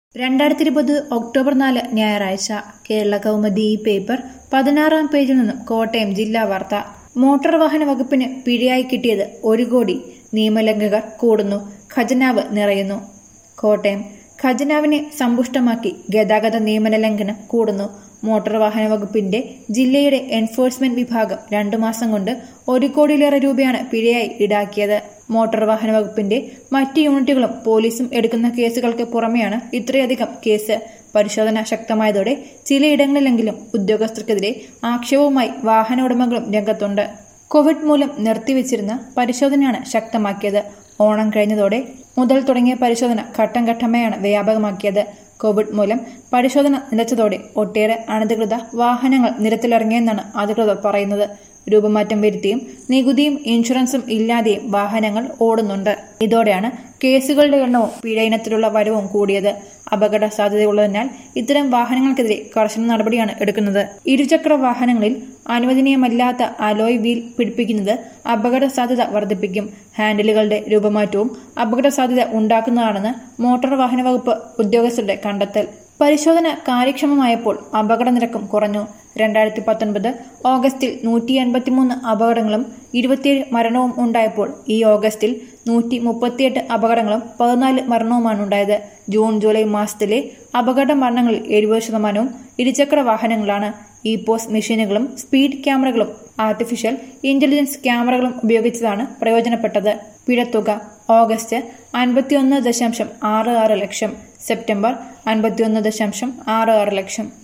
രണ്ടായിരത്തി ഇരുപത് ഒക്ടോബർ നാല് ഞായറാഴ്ച കേരള കൗമുദി ഈ പേപ്പർ പതിനാറാം പേജിൽ നിന്നും കോട്ടയം ജില്ലാ വാർത്ത മോട്ടോർ വാഹന വകുപ്പിന് പിഴയായി കിട്ടിയത് ഒരു കോടി നിയമലംഘകർ കൂടുന്നു ഖജനാവ് നിറയുന്നു കോട്ടയം ഖജനാവിനെ സമ്പുഷ്ടമാക്കി ഗതാഗത നിയമന ലംഘനം കൂടുന്നു മോട്ടോർ വാഹന വകുപ്പിന്റെ ജില്ലയുടെ എൻഫോഴ്സ്മെന്റ് വിഭാഗം രണ്ടു മാസം കൊണ്ട് ഒരു കോടിയിലേറെ രൂപയാണ് പിഴയായി ഈടാക്കിയത് മോട്ടോർ വാഹന വകുപ്പിന്റെ മറ്റ് യൂണിറ്റുകളും പോലീസും എടുക്കുന്ന കേസുകൾക്ക് പുറമെയാണ് ഇത്രയധികം കേസ് പരിശോധന ശക്തമായതോടെ ചിലയിടങ്ങളിലെങ്കിലും ഉദ്യോഗസ്ഥർക്കെതിരെ ആക്ഷേപവുമായി വാഹന ഉടമകളും രംഗത്തുണ്ട് കോവിഡ് മൂലം നിർത്തിവെച്ചിരുന്ന പരിശോധനയാണ് ശക്തമാക്കിയത് ഓണം കഴിഞ്ഞതോടെ മുതൽ തുടങ്ങിയ പരിശോധന ഘട്ടം ഘട്ടമായാണ് വ്യാപകമാക്കിയത് കോവിഡ് മൂലം പരിശോധന നിലച്ചതോടെ ഒട്ടേറെ അനധികൃത വാഹനങ്ങൾ നിരത്തിലിറങ്ങിയെന്നാണ് അധികൃതർ പറയുന്നത് രൂപമാറ്റം വരുത്തിയും നികുതിയും ഇൻഷുറൻസും ഇല്ലാതെയും വാഹനങ്ങൾ ഓടുന്നുണ്ട് ഇതോടെയാണ് കേസുകളുടെ എണ്ണവും പിഴ ഇനത്തിലുള്ള വരവും കൂടിയത് അപകട സാധ്യതയുള്ളതിനാൽ ഇത്തരം വാഹനങ്ങൾക്കെതിരെ കർശന നടപടിയാണ് എടുക്കുന്നത് ഇരുചക്ര വാഹനങ്ങളിൽ അനുവദനീയമല്ലാത്ത അലോയ് വീൽ പിടിപ്പിക്കുന്നത് അപകട സാധ്യത വർദ്ധിപ്പിക്കും ഹാൻഡിലുകളുടെ രൂപമാറ്റവും അപകട സാധ്യത ഉണ്ടാക്കുന്നതാണെന്ന് മോട്ടോർ വാഹന വകുപ്പ് ഉദ്യോഗസ്ഥരുടെ കണ്ടെത്തൽ പരിശോധന കാര്യക്ഷമമായപ്പോൾ അപകട നിരക്കും കുറഞ്ഞു രണ്ടായിരത്തി പത്തൊൻപത് ഓഗസ്റ്റിൽ നൂറ്റി എൺപത്തിമൂന്ന് അപകടങ്ങളും ഇരുപത്തിയേഴ് മരണവും ഉണ്ടായപ്പോൾ ഈ ഓഗസ്റ്റിൽ നൂറ്റി മുപ്പത്തിയെട്ട് അപകടങ്ങളും പതിനാല് മരണവുമാണ് ഉണ്ടായത് ജൂൺ ജൂലൈ മാസത്തിലെ അപകട മരണങ്ങളിൽ എഴുപത് ശതമാനവും ഇരുചക്ര വാഹനങ്ങളാണ് ഇ പോസ് മെഷീനുകളും സ്പീഡ് ക്യാമറകളും ആർട്ടിഫിഷ്യൽ ഇന്റലിജൻസ് ക്യാമറകളും ഉപയോഗിച്ചതാണ് പ്രയോജനപ്പെട്ടത് പിഴത്തുക ഓഗസ്റ്റ് അൻപത്തിയൊന്ന് ദശാംശം ആറ് ആറ് ലക്ഷം സെപ്റ്റംബർ അൻപത്തിയൊന്ന് ദശാംശം ആറ് ആറ് ലക്ഷം